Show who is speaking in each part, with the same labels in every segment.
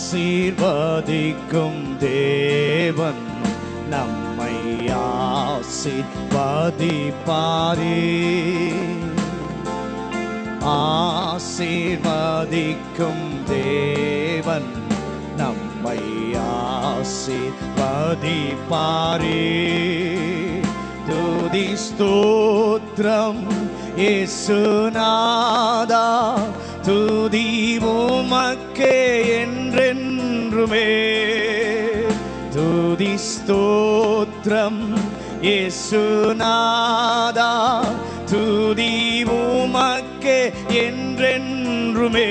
Speaker 1: ஆசீர்வதிக்கும் தேவன் நம்மை ஆசீர்வதிப்பாரே ஆசீர்வதிக்கும் தேவன் நம்மை ஆசீர்வதிப்பாரே துதி ஸ்தோத்திரம் இயேசுநாதா துதி உமக்கே என்றென்றுமே துதி ஸ்தோத்திரம் இயேசுநாதா துதி உமக்கே என்றென்றுமே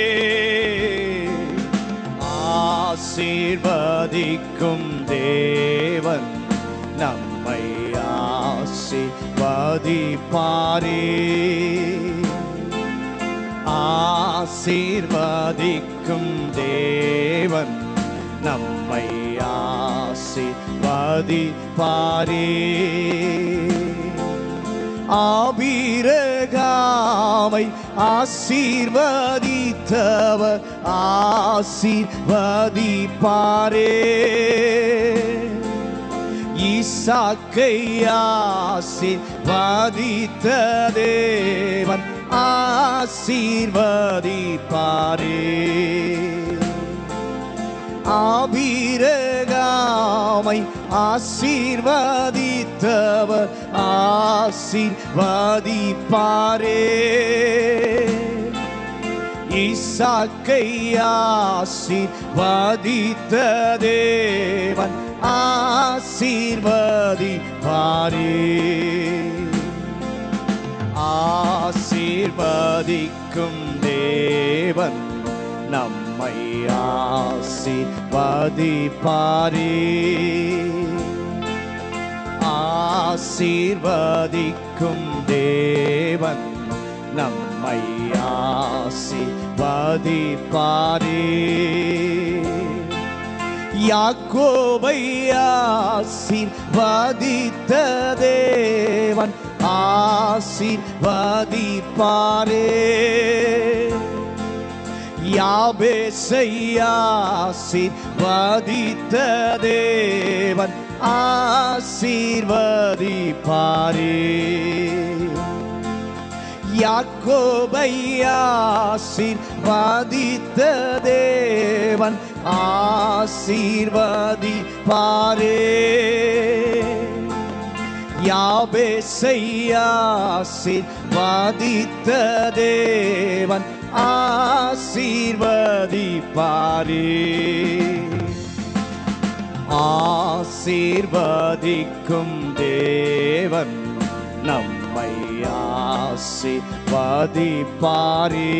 Speaker 1: ஆசீர்வதிக்கும் தேவன் நம்மை ஆசீர்வதிப்பாரே ஆசீர்வதிக்கும் தேவன் நம்மை ஆசீர்வதிப்பாரே ஆபிரகாமை ஆசீர்வதித்தவர் ஆசீர்வதிப்பாரே ஈசாக்கை ஆசீர்வதித்த தேவன் ஆசீர்வதிப்பாரே ஆபிரகாமை ஆசீர்வதித்தவர் ஆசீர்வதிப்பாரே ஈசாக்கை ஆசீர்வதித்த தேவன் ஆசீர்வதிப்பாரே ஆசீர்வதிக்கும் தேவன் நம்மை ஆசீர்வதிப்பாரே ஆசீர்வதிக்கும் தேவன் நம்மை ஆசீர்வதிப்பாரே யாக்கோபை ஆசீர்வதித்த தேவன் ஆசீர்வதிப்பாரே யாபேசை ஆசீர்வதித்த தேவன் ஆசீர்வதிப்பாரே யாக்கோபை ஆசீர்வதித்த தேவன் ஆசீர்வதிப்பாரே யாபேசை ஆசீர்வதித்த தேவன் ஆசீர்வதிப்பாரே ஆசீர்வதிக்கும் தேவன் நம்மை ஆசீர்வதிப்பாரே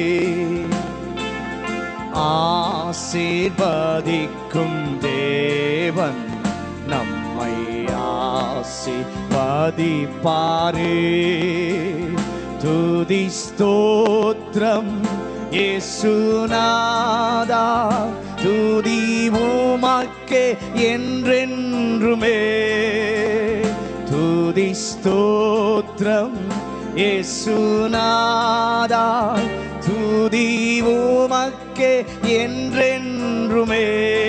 Speaker 1: ஆசீர்வதிக்கும் தேவன் நம்மை ஆசீர்வதிப்பாரே துதி ஸ்தோத்திரம் இயேசுநாதா துதி உமக்கே என்றென்றுமே துதி ஸ்தோத்திரம் இயேசுநாதா துதி உமக்கே என்றென்றுமே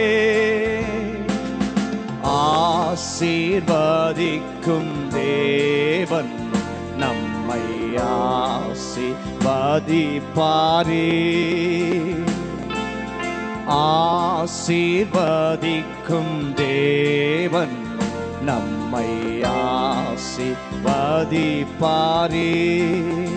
Speaker 1: ஆசீர்வதிக்கும் தேவன் நம்மை ஆசீர்வதிப்பாரே ஆசீர்வதிக்கும் தேவன் நம்மை ஆசீர்வதிப்பாரே